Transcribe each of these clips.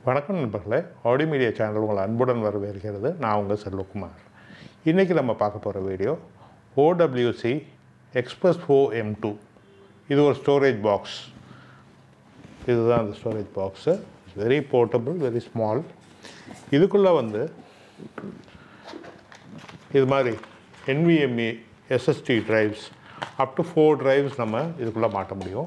வணக்கம் நண்பர்களே ஆடி மீடியா சேனல் உங்களை அன்புடன் வரவேற்கிறது நான் உங்கள் செல்வகுமார் இன்றைக்கி நம்ம பார்க்க போகிற video OWC Express four M two இது ஒரு ஸ்டோரேஜ் பாக்ஸ் இதுதான் அந்த storage box very portable very small இதுக்குள்ளே வந்து இது மாதிரி NVMe SSD drives up to four drives நம்ம இதுக்குள்ளே மாட்ட முடியும்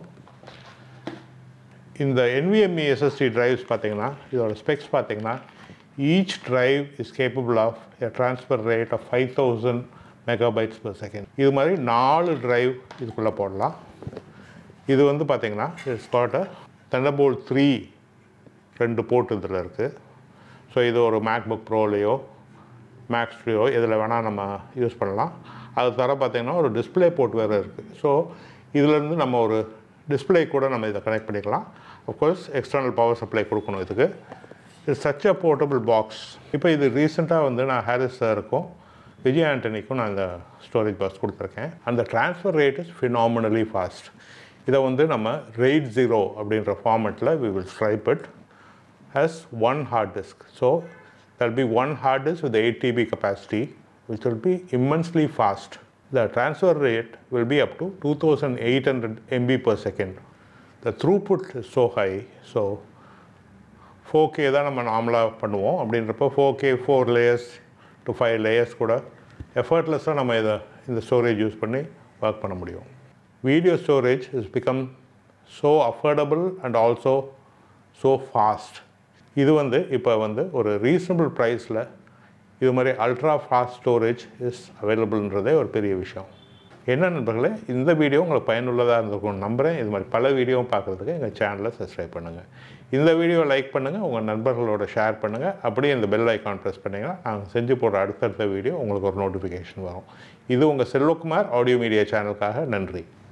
இந்த NVMe SSD drives பார்த்தீங்கன்னா இதோட ஸ்பெக்ஸ் பார்த்தீங்கன்னா each drive is capable of a transfer rate of five thousand megabytes per second இது மாதிரி நாலு டிரைவ் இதுக்குள்ளே போடலாம் இது வந்து பார்த்தீங்கன்னா it's got a Thunderbolt three ரெண்டு போர்ட் இதில் இருக்குது ஸோ இது ஒரு மேக்புக் ப்ரோலையோ மேக்ஸ்லையோ இதில் வேணால் நம்ம யூஸ் பண்ணலாம் அது தர பார்த்தீங்கன்னா ஒரு டிஸ்பிளே போர்ட் வேறு இருக்குது ஸோ இதுலேருந்து நம்ம ஒரு டிஸ்பிளே கூட நம்ம இதை கனெக்ட் பண்ணிக்கலாம் அஃப்கோர்ஸ் எக்ஸ்டர்னல் பவர் சப்ளை கொடுக்கணும் இதுக்கு இது சச் அ போர்ட்டபிள் பாக்ஸ் இப்போ இது ரீசெண்டாக வந்து நான் ஹாரிஸ் சாருக்கும் விஜய் ஆண்டனிக்கும் நான் இந்த ஸ்டோரேஜ் பாக்ஸ் கொடுத்துருக்கேன் அந்த transfer rate is phenomenally fast இதை வந்து நம்ம ரெய்ட் ஜீரோ அப்படின்ற ஃபார்மெட்டில் we will stripe it has one hard disk. So there'll be one hard disk with 8 TB capacity, which will be immensely fast. The transfer rate will be up to 2800 MB per second. The throughput is so high, so 4K தான் நம்ம நார்மலாக பண்ணுவோம் அப்படின்றப்போ 4K four layers to five layers கூட எஃபர்ட்லெஸ்ஸாக நம்ம இதை இந்த ஸ்டோரேஜ் யூஸ் பண்ணி ஒர்க் பண்ண முடியும் video storage is become so affordable and also so fast இது வந்து இப்போ வந்து ஒரு ரீசனபிள் ப்ரைஸில் இது மாதிரி அல்ட்ரா ஃபாஸ்ட் ஸ்டோரேஜ் இஸ் அவைலபிள்ன்றதே ஒரு பெரிய விஷயம் என்ன நண்பர்களே இந்த வீடியோ உங்களுக்கு பயனுள்ளதாக இருந்திருக்கும் நம்புகிறேன் இது மாதிரி பல வீடியோவும் பார்க்குறதுக்கு எங்கள் சேனலை சப்ஸ்கிரைப் பண்ணுங்கள் இந்த வீடியோ லைக் பண்ணுங்கள் உங்கள் நண்பர்களோட ஷேர் பண்ணுங்கள் அப்படியே இந்த பெல் ஐக்கான் ப்ரெஸ் பண்ணிங்கன்னா நாங்கள் செஞ்சு போடுற அடுத்தடுத்த வீடியோ உங்களுக்கு ஒரு நோட்டிஃபிகேஷன் வரும் இது உங்கள் செல்வகுமார் ஆடியோ மீடியா சேனலுக்காக நன்றி